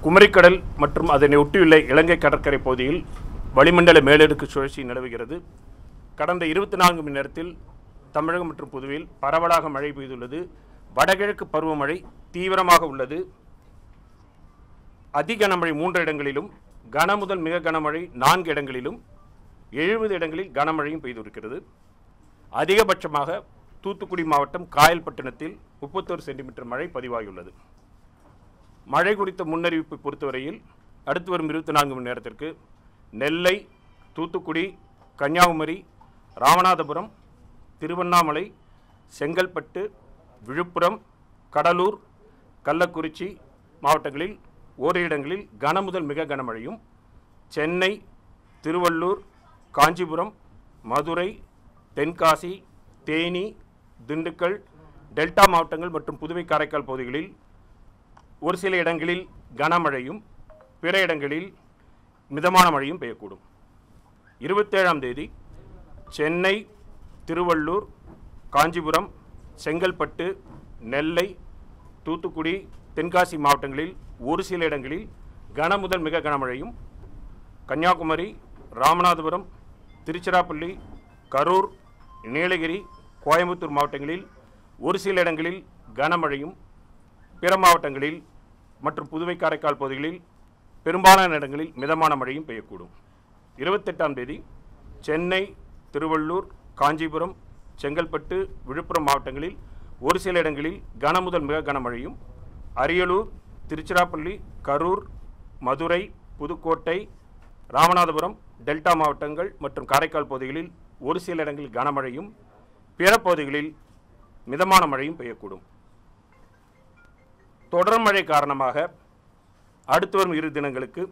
குமரிக்கடல் மற்றும் அதனை ஒட்டியுள்ள இலங்கை கடற்கரை பகுதியில் வளிமண்டல மேலடுக்கு சுழற்சி நிலவுகிறது கடந்த இருபத்தி நான்கு மணி நேரத்தில் தமிழகம் மற்றும் புதுவையில் பரவலாக மழை பெய்துள்ளது வடகிழக்கு பருவமழை தீவிரமாக உள்ளது அதி கனமழை மூன்று இடங்களிலும் கன முதல் மிக கனமழை நான்கு இடங்களிலும் எழுபது இடங்களில் கனமழையும் பெய்திருக்கிறது அதிகபட்சமாக தூத்துக்குடி மாவட்டம் காயல்பட்டினத்தில் முப்பத்தோரு சென்டிமீட்டர் மழை பதிவாகியுள்ளது மழை குறித்த முன்னறிவிப்பை பொறுத்தவரையில் அடுத்து வரும் இருபத்தி நான்கு மணி நேரத்திற்கு நெல்லை தூத்துக்குடி கன்னியாகுமரி ராமநாதபுரம் திருவண்ணாமலை செங்கல்பட்டு விழுப்புரம் கடலூர் கள்ளக்குறிச்சி மாவட்டங்களில் ஓரிரு இடங்களில் கன முதல் மிக கனமழையும் சென்னை திருவள்ளூர் காஞ்சிபுரம் மதுரை தென்காசி தேனி திண்டுக்கல் டெல்டா மாவட்டங்கள் மற்றும் புதுவை காரைக்கால் பகுதிகளில் ஒரு சில இடங்களில் கனமழையும் பிற இடங்களில் மிதமான மழையும் பெய்யக்கூடும் இருபத்தேழாம் தேதி சென்னை திருவள்ளூர் காஞ்சிபுரம் செங்கல்பட்டு நெல்லை தூத்துக்குடி தென்காசி மாவட்டங்களில் ஒரு சில இடங்களில் கன முதல் மிக கனமழையும் கன்னியாகுமரி ராமநாதபுரம் திருச்சிராப்பள்ளி கரூர் நீலகிரி கோயம்புத்தூர் மாவட்டங்களில் ஒரு சில இடங்களில் கனமழையும் பிற மாவட்டங்களில் மற்றும் புதுவை காரைக்கால் பகுதிகளில் பெரும்பாலான இடங்களில் மிதமான மழையும் பெய்யக்கூடும் இருபத்தெட்டாம் தேதி சென்னை திருவள்ளூர் காஞ்சிபுரம் செங்கல்பட்டு விழுப்புரம் மாவட்டங்களில் ஒரு சில இடங்களில் கன முதல் மிக கனமழையும் அரியலூர் திருச்சிராப்பள்ளி கரூர் மதுரை புதுக்கோட்டை ராமநாதபுரம் டெல்டா மாவட்டங்கள் மற்றும் காரைக்கால் பகுதிகளில் ஒரு சில இடங்களில் கனமழையும் பிற பகுதிகளில் மிதமான மழையும் பெய்யக்கூடும் தொடர் மழை காரணமாக அடுத்து வரும் இரு தினங்களுக்கு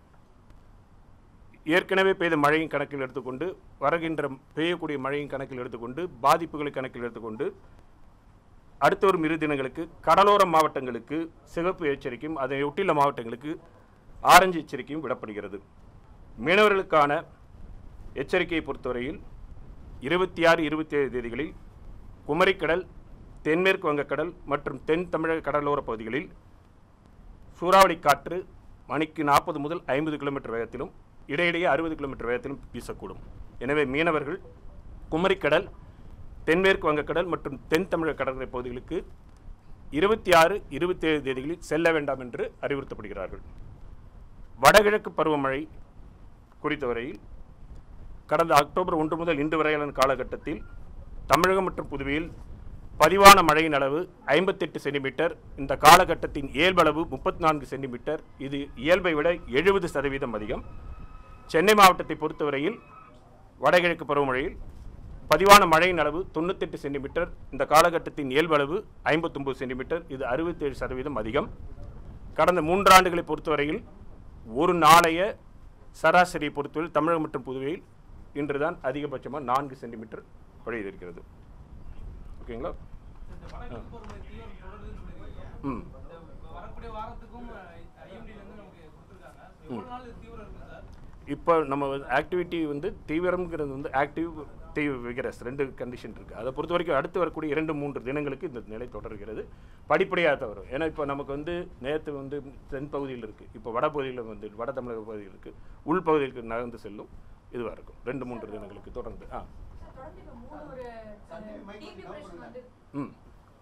ஏற்கனவே பெய்த மழையின் கணக்கில் எடுத்துக்கொண்டு வருகின்ற பெய்யக்கூடிய மழையின் கணக்கில் எடுத்துக்கொண்டு பாதிப்புகளை கணக்கில் எடுத்துக்கொண்டு அடுத்து வரும் இரு தினங்களுக்கு கடலோர மாவட்டங்களுக்கு சிவப்பு எச்சரிக்கையும் அதை ஒட்டியுள்ள மாவட்டங்களுக்கு ஆரஞ்சு எச்சரிக்கையும் விடப்படுகிறது மீனவர்களுக்கான எச்சரிக்கையை பொறுத்தவரையில் இருபத்தி ஆறு இருபத்தி ஏழு தேதிகளில் குமரிக்கடல் தென்மேற்கு வங்கக்கடல் மற்றும் தென் தமிழக கடலோர பகுதிகளில் சூறாவளி காற்று மணிக்கு நாற்பது முதல் ஐம்பது கிலோமீட்டர் வேகத்திலும் இடையிடையே அறுபது கிலோமீட்டர் வேகத்திலும் வீசக்கூடும் எனவே மீனவர்கள் குமரிக்கடல் தென்மேற்கு வங்கக்கடல் மற்றும் தென் தமிழக கடற்கரை பகுதிகளுக்கு இருபத்தி ஆறு இருபத்தி ஏழு தேதிகளில் செல்ல வேண்டாம் என்று அறிவுறுத்தப்படுகிறார்கள் வடகிழக்கு பருவமழை குறித்தவரையில் கடந்த அக்டோபர் ஒன்று முதல் இன்று வரையிலான காலகட்டத்தில் தமிழகம் மற்றும் புதுவையில் பதிவான மழையின் அளவு ஐம்பத்தெட்டு சென்டிமீட்டர் இந்த காலகட்டத்தின் இயல்பளவு முப்பத்தி நான்கு சென்டிமீட்டர் இது இயல்பை விட எழுபது சதவீதம் அதிகம் சென்னை மாவட்டத்தை பொறுத்தவரையில் வடகிழக்கு பருவமழையில் பதிவான மழையின் அளவு தொண்ணூத்தெட்டு சென்டிமீட்டர் இந்த காலகட்டத்தின் இயல்பளவு ஐம்பத்தொம்பது சென்டிமீட்டர் இது அறுபத்தேழு சதவீதம் அதிகம் கடந்த மூன்றாண்டுகளை பொறுத்தவரையில் ஒரு நாளைய சராசரியை பொறுத்தவரை தமிழகம் மற்றும் புதுவையில் இன்றுதான் அதிகபட்சமாக நான்கு சென்டிமீட்டர் பொழியிருக்கிறது ஓகேங்களா இந்த வடகிழக்கு பருவமழை தீவிரம் தொடருதுன்னு சொல்லியிருக்கீங்க. ம் இந்த வரக்கூடிய வாரத்துக்கும் ஐஎம்டில இருந்து நமக்கு கொடுத்துருக்காங்க எவ்வளவு நாள் இது தீவிரம் இருக்கு சார் இப்போ நம்ம ஆக்டிவிட்டி வந்து தீவிரம்ங்கிறது வந்து ஆக்டிவ் தீவ் விகரஸ் ரெண்டு கண்டிஷன் இருக்குது அதை பொறுத்த வரைக்கும் அடுத்து வரக்கூடிய இரண்டு மூன்று தினங்களுக்கு இந்த நிலை தொடர்கிறது படிப்படியாக தான் வரும் ஏன்னா இப்போ நமக்கு வந்து நேற்று வந்து தென் பகுதியில் இருக்குது இப்போ வட பகுதியில் வந்து வட தமிழக பகுதியில் இருக்குது உள் பகுதிகளுக்கு நகர்ந்து செல்லும் இதுவாக இருக்கும் ரெண்டு மூன்று தினங்களுக்கு தொடர்ந்து ஆ தொடர்ந்து இப்ப மூணு ஒரு டீப் டிப்ரெஷன் வந்து ம்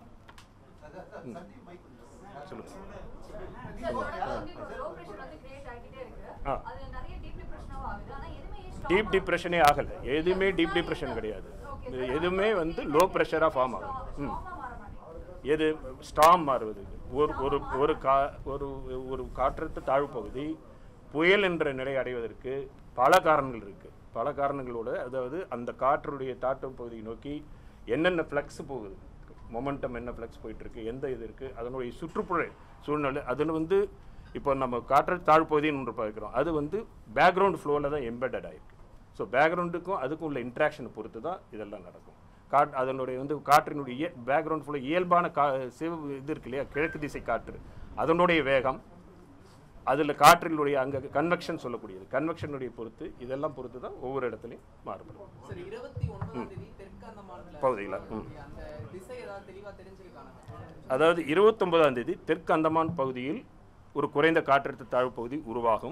சொல்லுங்கள் சார் ஓரளவு வந்து இப்போ லோ பிரஷர் வந்து கிரியேட் ஆகிட்டே இருக்கு ஆ. அது நிறைய டீப் டிப்ரெஷனாவும் ஆகுது ஆனா எதுவுமே strong டீப் ஆ- டிப்ரெஷனே ஆகலை எதுவுமே டீப் டிப்ரெஷன் கிடையாது இது எதுவுமே வந்து லோ ப்ரெஷராக ஃபார்ம் ஆகும் ம் strong ஆ மாற மாட்டேங்குது எது ஸ்டாம் மாறுவது ஒரு ஒரு ஒரு கா ஒரு ஒரு காற்றழுத்த தாழ்வு பகுதி புயல் என்ற நிலை அடைவதற்கு பல காரணங்கள் இருக்குது பல காரணங்களோட அதாவது அந்த காற்றுடைய தாழ்வு பகுதியை நோக்கி என்னென்ன ஃப்ளக்ஸ் போகுது மொமெண்டம் என்ன ஃப்ளக்ஸ் போயிட்டுருக்கு எந்த இது இருக்குது அதனுடைய சுற்றுப்புற சூழ்நிலை அதில் வந்து இப்போ நம்ம காற்றழுத்த தாழ்வு பகுதின்னு ஒன்று பார்க்குறோம் அது வந்து பேக்ரவுண்ட் ஃப்ளோவில் தான் எம்பெடட் ஆகிருக்கு ஸோ பேக்ரவுண்டுக்கும் அதுக்கும் உள்ள இன்ட்ராக்ஷனை பொறுத்து தான் இதெல்லாம் நடக்கும் காட் அதனுடைய வந்து காற்றினுடைய பேக்ரவுண்ட் ஃபுல்லாக இயல்பான கா சிவ இது இருக்கு இல்லையா கிழக்கு திசை காற்று அதனுடைய வேகம் அதில் காற்றினுடைய அங்கே கன்வெக்ஷன் சொல்லக்கூடியது கன்வெக்ஷனுடைய பொறுத்து இதெல்லாம் பொறுத்து தான் ஒவ்வொரு இடத்துலையும் மாறுபடும் சரி இருபத்தி ஒன்பதாம் தேதி தெற்கு அந்தமான்ல பகுதியில் ம் அந்த திசை ஏதாவது தெளிவா தெரிஞ்சிருக்காங்க அதாவது இருபத்தொன்பதாம் தேதி தெற்கு அந்தமான் பகுதியில் ஒரு குறைந்த காற்றழுத்த தாழ்வு பகுதி உருவாகும்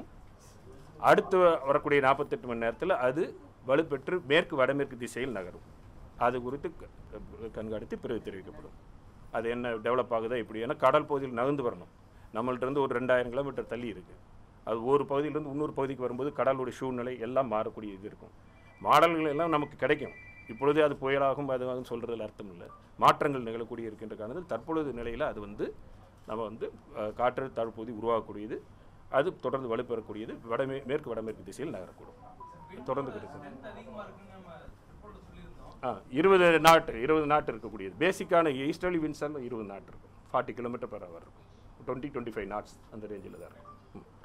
அடுத்து வரக்கூடிய நாற்பத்தெட்டு மணி நேரத்தில் அது வலுப்பெற்று மேற்கு வடமேற்கு திசையில் நகரும் அது குறித்து க- கண்காணித்து பிறகு தெரிவிக்கப்படும் அது என்ன டெவலப் ஆகுதா இப்படி ஏன்னா கடல் பகுதியில் நகர்ந்து வரணும் நம்மள்ட்ட இருந்து ஒரு ரெண்டாயிரம் கிலோமீட்டர் தள்ளி இருக்குது அது ஒரு பகுதியிலேருந்து இன்னொரு பகுதிக்கு வரும்போது கடலுடைய சூழ்நிலை எல்லாம் மாறக்கூடிய இது இருக்கும் மாடல்கள் எல்லாம் நமக்கு கிடைக்கும் இப்பொழுதே அது புயலாகும் அதுவாகும் சொல்கிறதுல அர்த்தம் இல்லை மாற்றங்கள் நிகழக்கூடிய இருக்கின்ற காரணத்தில் தற்பொழுது நிலையில் அது வந்து நம்ம வந்து அஹ், காற்றழுத்த தாழ்வு பகுதி உருவாகக்கூடியது அது தொடர்ந்து வலுப்பெறக்கூடியது வடமே மேற்கு வடமேற்கு திசையில் நகரக்கூடும் தொடர்ந்து கிடைக்கும் ஸ்ட்ரென்த் அதிகமா இருக்குன்னு நம்ம ரிப்போர்ட்ல சொல்லியிருந்தோம் ஆ இருபது நாட்டு இருபது நாட்டு இருக்கக்கூடியது பேசிக்கான ஈஸ்டர்லி வின்சன் இருபது நாட்டு இருக்கும் ஃபார்ட்டி கிலோமீட்டர் பர் ஹவர் இருக்கும் டுவெண்ட்டி டுவெண்ட்டி ஃபைவ் நாட்ஸ் அந்த ரேஞ்சில் தான் இருக்கும்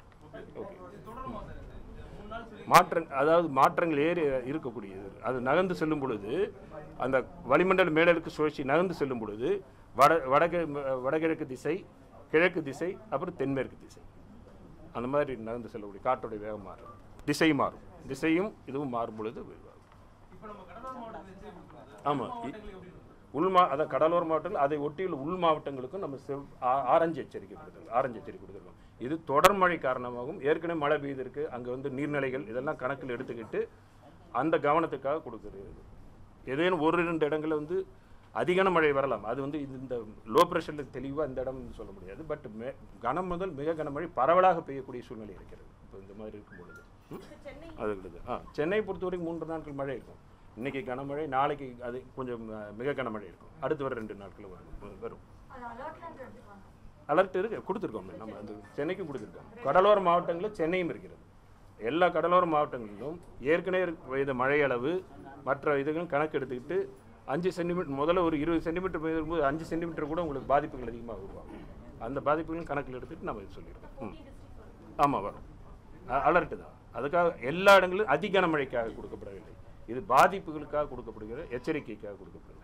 ஓகே இது தொடருமா சார் இது? இது மூணு நாள் சொல்லி மாற்றங் அதாவது மாற்றங்கள் ஏறி இருக்கக்கூடியது அது நகர்ந்து செல்லும் பொழுது அந்த வளிமண்டல மேலடுக்கு சுழற்சி நகர்ந்து செல்லும் பொழுது வட வடக்கு வடகிழக்கு திசை கிழக்கு திசை அப்புறம் தென்மேற்கு திசை அந்த மாதிரி நகர்ந்து செல்லக்கூடிய காற்றுடைய வேகம் மாறும் திசை மாறும் திசையும் இதுவும் மாறும் பொழுது இப்போ நம்ம கடலூர் மாவட்டத்தில் எச்சரிக்கை கொடுக்குறோம் சார் ஆமாம் மாவட்டங்கள் எப்படி இருக்கும் உள் மா அதான் கடலோர மாவட்டங்கள் அதை ஒட்டியுள்ள உள் மாவட்டங்களுக்கும் நம்ம செவ் ஆ- ஆரஞ்சு எச்சரிக்கை கொடுத்துருக்கோம் ஆரஞ்சு எச்சரிக்கை கொடுத்துருக்கோம் இது தொடர் மழை காரணமாகவும் ஏற்கனவே மழை பெய்திருக்கு அங்கே வந்து நீர்நிலைகள் இதெல்லாம் கணக்கில் எடுத்துக்கிட்டு அந்த கவனத்துக்காக கொடுக்குறது ஏதேனும் ஒரு ரெண்டு இடங்களில் வந்து அதிகான மழை வரலாம் அது வந்து இது இந்த லோ ப்ரெஷரில் தெளிவாக இந்த இடம் சொல்ல முடியாது பட் மே கனம் முதல் மிக கனமழை பரவலாக பெய்யக்கூடிய சூழ்நிலை இருக்கிறது இப்போ இந்த மாதிரி இருக்கும் பொழுது ம்? அது இருக்குது ஆ சென்னை பொறுத்தவரைக்கும் மூன்று நாட்கள் மழை இருக்கும் இன்னைக்கு கனமழை நாளைக்கு அது கொஞ்சம் அஹ், மிக கனமழை இருக்கும் அடுத்து வர ரெண்டு நாட்கள் வரும் வரும் அது அலர்ட்லாம் எடுத்துப்பாங்க அலர்ட் இருக்கு கொடுத்துருக்கோம் நம்ம அந்த சென்னைக்கும் கொடுத்துருக்கோம் கடலோர மாவட்டங்களில் சென்னையும் இருக்கிறது எல்லா கடலோர மாவட்டங்களிலும் ஏற்கனவே இருக்க- பெய்த மழை அளவு மற்ற இதுகளும் கணக்கு எடுத்துக்கிட்டு அஞ்சு சென்டிமீட்டர் முதல்ல ஒரு இருபது சென்டிமீட்டர் பெய்யும்போது அஞ்சு சென்டிமீட்டர் கூட உங்களுக்கு பாதிப்புகள் அதிகமாக உருவாகும் அந்த பாதிப்புகளும் கணக்கில் எடுத்துட்டு நம்ம இது சொல்லிடுறோம் ம் ஆமாம் வரும் அலர்ட் தான் அதுக்காக எல்லா இடங்களிலும் அதிக கனமழைக்காக கொடுக்கப்படவில்லை இது பாதிப்புகளுக்காக கொடுக்கப்படுகிற எச்சரிக்கைக்காக கொடுக்கப்படுகிறது